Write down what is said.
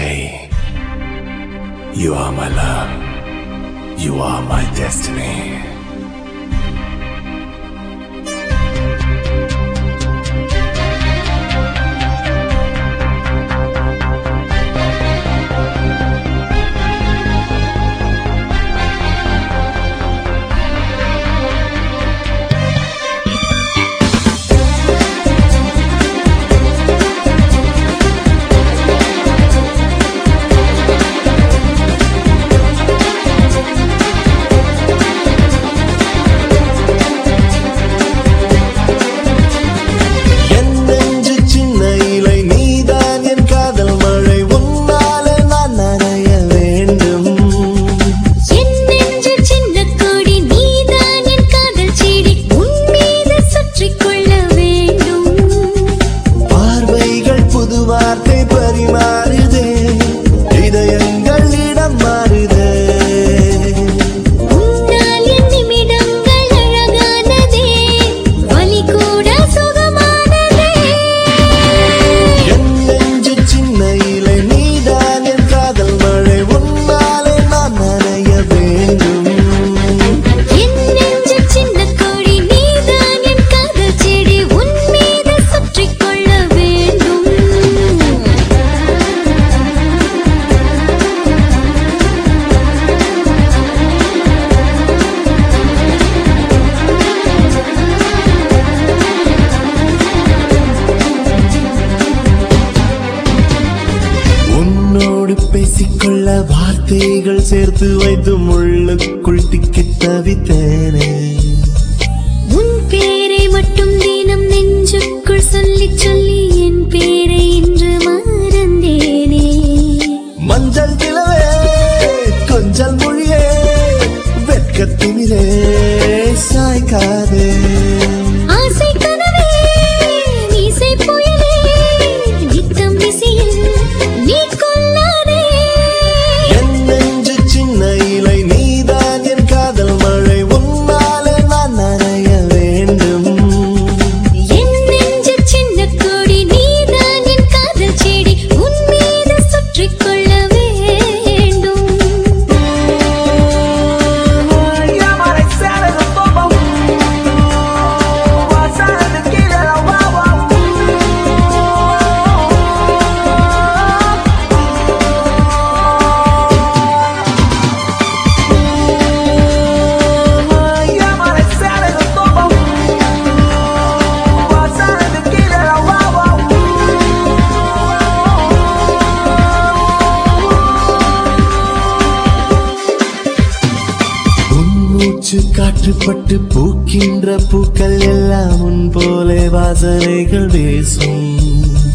Hey, you are my love. You are my destiny. என் நெஞ்சு சின்ன இலை நீதான் என் காதல் மழை உன்னால நான் நனைய வேண்டும் என் நெஞ்சு சின்ன கொடி நீதான் என் காதல் செடி உன் மீது சுற்றிக் கொள்ள வேண்டும் பார்வைகள் புது வார்த்தை பரிமாறுதே இதயங்கள் இடம் மாறுதே உன்னால் என் நிமிடங்கள் அழகானதே வலி கூட சுகமானதே என் நெஞ்சு சின்ன இலை நீதான் என் காதல் மழை உன்னாலே நான் நனைய வேண்டும் என் நெஞ்சு சின்ன கொடி நீதான் என் காதல் செடி உன் மீது சுற்றிக் கொள்ள வேண்டும் உன்னோடு பேசிக்கொள்ள வார்த்தைகள் சேர்த்து வைத்து முள்ளுக்குள் திக்கித் தவித்தேனே உன் பேரை மட்டும் தினம் நெஞ்சுக்குள் சொல்லி சொல்லி என் பேரை இன்று மறந்தேனே மஞ்சள் கிழவே கொஞ்சல் மொழியே வெட்கத்தினிலே சாய்க்காதே ஆசை கனவே மீசை புயலே நித்தம் விசியில் நீ கொல்லாதே என் நெஞ்சு சின்ன இலை நீதான் என் காதல் மழை உன்னாலே நான் நனைய வேண்டும் என் நெஞ்சு சின்ன கொடி நீதான் என் காதல் செடி உன் மீது சுற்றிக் கொள்ள வேண்டும் உன் மூச்சு காற்றுப்பட்டு பூக்கின்ற பூக்கள் எல்லாம் உன் போலே வாசனைகள் வீசும்